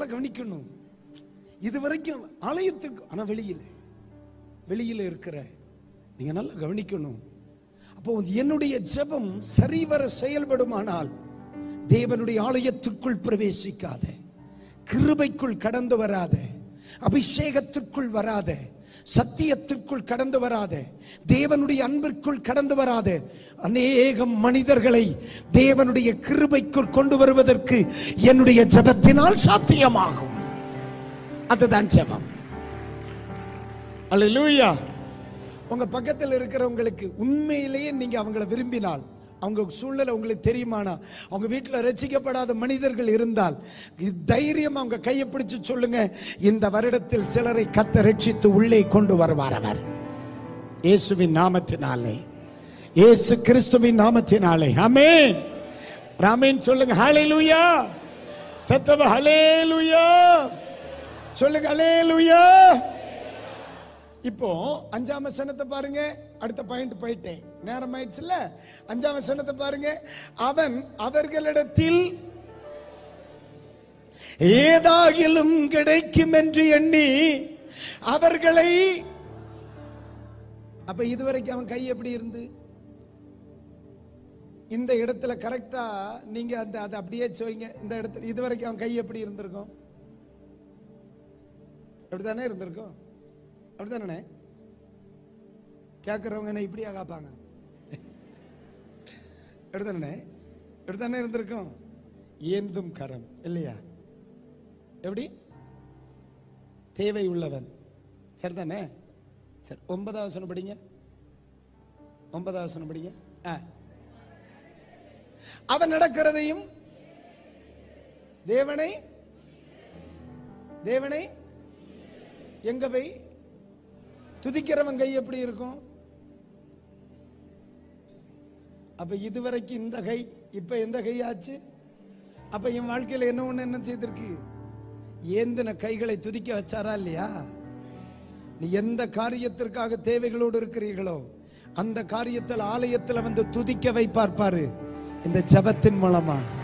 நல்லா கவனிக்கணும் இது வரைக்கும் ஆலயத்துக்கு ஆனா வெளியில வெளியில இருக்கிற நீங்க நல்லா கவனிக்கணும் அப்போ என்னுடைய ஜெபம் சரிவர செயல்படுமானால் தேவனுடைய ஆலயத்திற்குள் பிரவேசிக்காத கிருபைக்குள் கடந்து வராத அபிஷேகத்திற்குள் வராத சத்தியத்திற்குள் கடந்து வராத தேவனுடைய அன்பிற்குள் கடந்து வராத அநேகம் மனிதர்களை தேவனுடைய கிருபைக்குள் கொண்டு வருவதற்கு என்னுடைய ஜெபத்தினால் சாத்தியமாகும் அதுதான் ஜெபம் அல்லேலூயா உங்க பக்கத்தில் இருக்கிறவங்களுக்கு உண்மையிலேயே நீங்க அவங்கள விரும்பினால் அவங்க சூழ்நிலை உங்களுக்கு தெரியுமானா அவங்க வீட்டில் ரசிக்கப்படாத மனிதர்கள் இருந்தால் தைரியம் அவங்க கையை பிடிச்சு சொல்லுங்க இந்த வருடத்தில் சிலரை கத்த ரட்சித்து உள்ளே கொண்டு வருவார் அவர் இயேசுவின் நாமத்தினாலே இயேசு கிறிஸ்துவின் நாமத்தினாலே ஆமென் ராமேன் சொல்லுங்க ஹalleluya சத்தவ ஹalleluya சொல்லுங்க ஹalleluya இப்போ அஞ்சாம் வசனத்தை பாருங்க அடுத்த பாயிண்ட் போயிட்டேன் நேரம் ஆயிடுச்சுல அஞ்சாம் வசனத்தை பாருங்க அவன் அவர்களிடத்தில் ஏதாகிலும் கிடைக்கும் என்று எண்ணி அவர்களை அப்ப இதுவரைக்கும் அவன் கை எப்படி இருந்து இந்த இடத்துல கரெக்டா நீங்க அந்த அதை அப்படியே சொல்லுங்க இந்த இடத்துல இதுவரைக்கும் அவன் கை எப்படி இருந்திருக்கும் அப்படித்தானே இருந்திருக்கும் அப்படித்தானே கேட்கறவங்க என்ன இப்படியா காப்பாங்க எடுத்தானே எடுத்தானே இருந்திருக்கும் ஏந்தும் கரம் இல்லையா எப்படி தேவை உள்ளவன் சரிதானே சரி ஒன்பதாவது வசனம் படிங்க ஒன்பதாவது வசனம் படிங்க ஆ. அவன் நடக்கிறதையும் தேவனை தேவனை எங்க போய் துதிக்கிறவன் கை எப்படி இருக்கும் அப்ப இதுவரைக்கும் இந்த கை இப்ப எந்த கை ஆச்சு அப்ப என் வாழ்க்கையில என்ன ஒண்ணு என்ன செய்திருக்கு ஏந்தின கைகளை துதிக்க வச்சாரா இல்லையா நீ எந்த காரியத்திற்காக தேவைகளோடு இருக்கிறீர்களோ அந்த காரியத்தில் ஆலயத்தில் வந்து துதிக்க வைப்பார் பாரு இந்த ஜபத்தின் மூலமா